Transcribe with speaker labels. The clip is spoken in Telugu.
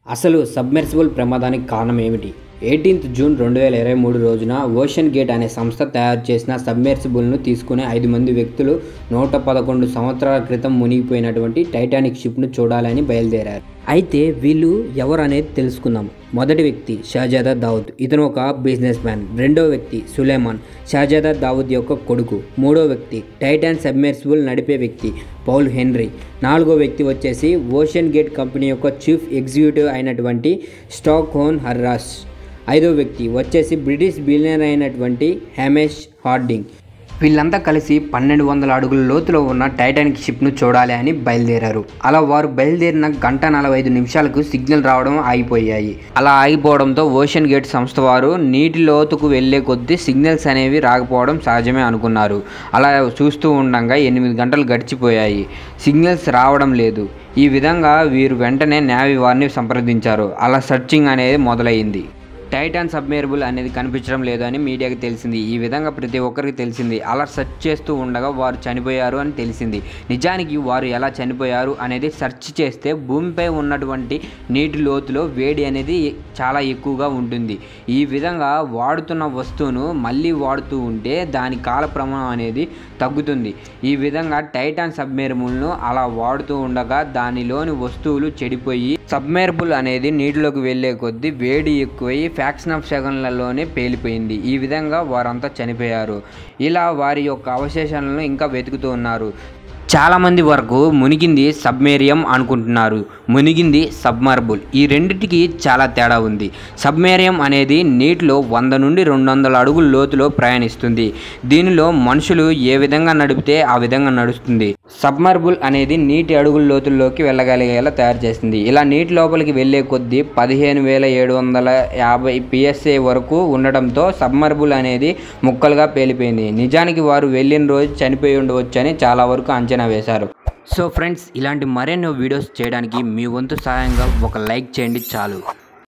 Speaker 1: అసలు సబ్మెర్సిబుల్ ప్రమాదానికి కారణం ఏమిటి ఎయిటీన్త్ జూన్ రెండు వేల ఇరవై మూడు రోజున ఓషన్ గేట్ అనే సంస్థ తయారు చేసిన సబ్మెర్సిబుల్ను తీసుకునే ఐదు మంది వ్యక్తులు నూట పదకొండు సంవత్సరాల క్రితం మునిగిపోయినటువంటి టైటానిక్ షిప్ను చూడాలని బయలుదేరారు అయితే వీళ్ళు ఎవరు అనేది తెలుసుకుందాం మొదటి వ్యక్తి షహజాదా దావుద్ ఇతను ఒక బిజినెస్ మ్యాన్ రెండో వ్యక్తి సులేమాన్ షహజాదా దావుద్ యొక్క కొడుకు మూడో వ్యక్తి టైటాన్ సబ్మెర్సిబుల్ నడిపే వ్యక్తి పౌల్ హెన్రీ నాలుగో వ్యక్తి వచ్చేసి ఓషన్ గేట్ కంపెనీ యొక్క చీఫ్ ఎగ్జిక్యూటివ్ అయినటువంటి స్టాక్ హోన్ హర్రాస్ ఐదో వ్యక్తి వచ్చేసి బ్రిటిష్ బిలియనర్ అయినటువంటి హ్యామేష్ హార్డింగ్ వీళ్ళంతా కలిసి పన్నెండు వందల అడుగుల లోతులో ఉన్న టైటానిక్ షిప్ను చూడాలి అని బయలుదేరారు అలా వారు బయలుదేరిన గంట నలభై ఐదు నిమిషాలకు సిగ్నల్ రావడం ఆగిపోయాయి అలా ఆగిపోవడంతో ఓషన్ గేట్ సంస్థ వారు నీటి లోతుకు వెళ్లే కొద్దీ సిగ్నల్స్ అనేవి రాకపోవడం సహజమే అనుకున్నారు అలా చూస్తూ ఉండగా ఎనిమిది గంటలు గడిచిపోయాయి సిగ్నల్స్ రావడం లేదు ఈ విధంగా వీరు వెంటనే నేవీ వారిని సంప్రదించారు అలా సర్చింగ్ అనేది మొదలైంది టైటాన్ సబ్మేరబుల్ అనేది కనిపించడం లేదు అని మీడియాకి తెలిసింది ఈ విధంగా ప్రతి ఒక్కరికి తెలిసింది అలా సెర్చ్ చేస్తూ ఉండగా వారు చనిపోయారు అని తెలిసింది నిజానికి వారు ఎలా చనిపోయారు అనేది సెర్చ్ చేస్తే భూమిపై ఉన్నటువంటి నీటి లోతులో వేడి అనేది చాలా ఎక్కువగా ఉంటుంది ఈ విధంగా వాడుతున్న వస్తువును మళ్ళీ వాడుతూ ఉంటే దాని కాల ప్రమాణం అనేది తగ్గుతుంది ఈ విధంగా టైటాన్ సబ్మేరబుల్ను అలా వాడుతూ ఉండగా దానిలోని వస్తువులు చెడిపోయి సబ్మేరబుల్ అనేది నీటిలోకి వెళ్ళే కొద్దీ వేడి ఎక్కువై ఫ్యాక్షన్ ఆఫ్ సెకండ్లలోనే పేలిపోయింది ఈ విధంగా వారంతా చనిపోయారు ఇలా వారి యొక్క అవశేషాలను ఇంకా వెతుకుతూ ఉన్నారు చాలామంది వరకు మునిగింది సబ్మేరియం అనుకుంటున్నారు మునిగింది సబ్మర్బుల్ ఈ రెండిటికి చాలా తేడా ఉంది సబ్మేరియం అనేది నీటిలో వంద నుండి రెండు వందల అడుగుల లోతులో ప్రయాణిస్తుంది దీనిలో మనుషులు ఏ విధంగా నడిపితే ఆ విధంగా నడుస్తుంది సబ్మర్బుల్ అనేది నీటి అడుగుల లోతుల్లోకి వెళ్ళగలిగేలా తయారు చేస్తుంది ఇలా నీటి లోపలికి వెళ్ళే కొద్దీ పదిహేను వేల ఏడు వందల యాభై పిఎస్ఏ వరకు ఉండడంతో సబ్మర్బుల్ అనేది ముక్కలుగా పేలిపోయింది నిజానికి వారు వెళ్ళిన రోజు చనిపోయి ఉండవచ్చని చాలా వరకు అంచనా వేశారు సో ఫ్రెండ్స్ ఇలాంటి మరెన్నో వీడియోస్ చేయడానికి మీ వంతు సహాయంగా ఒక లైక్ చేయండి చాలు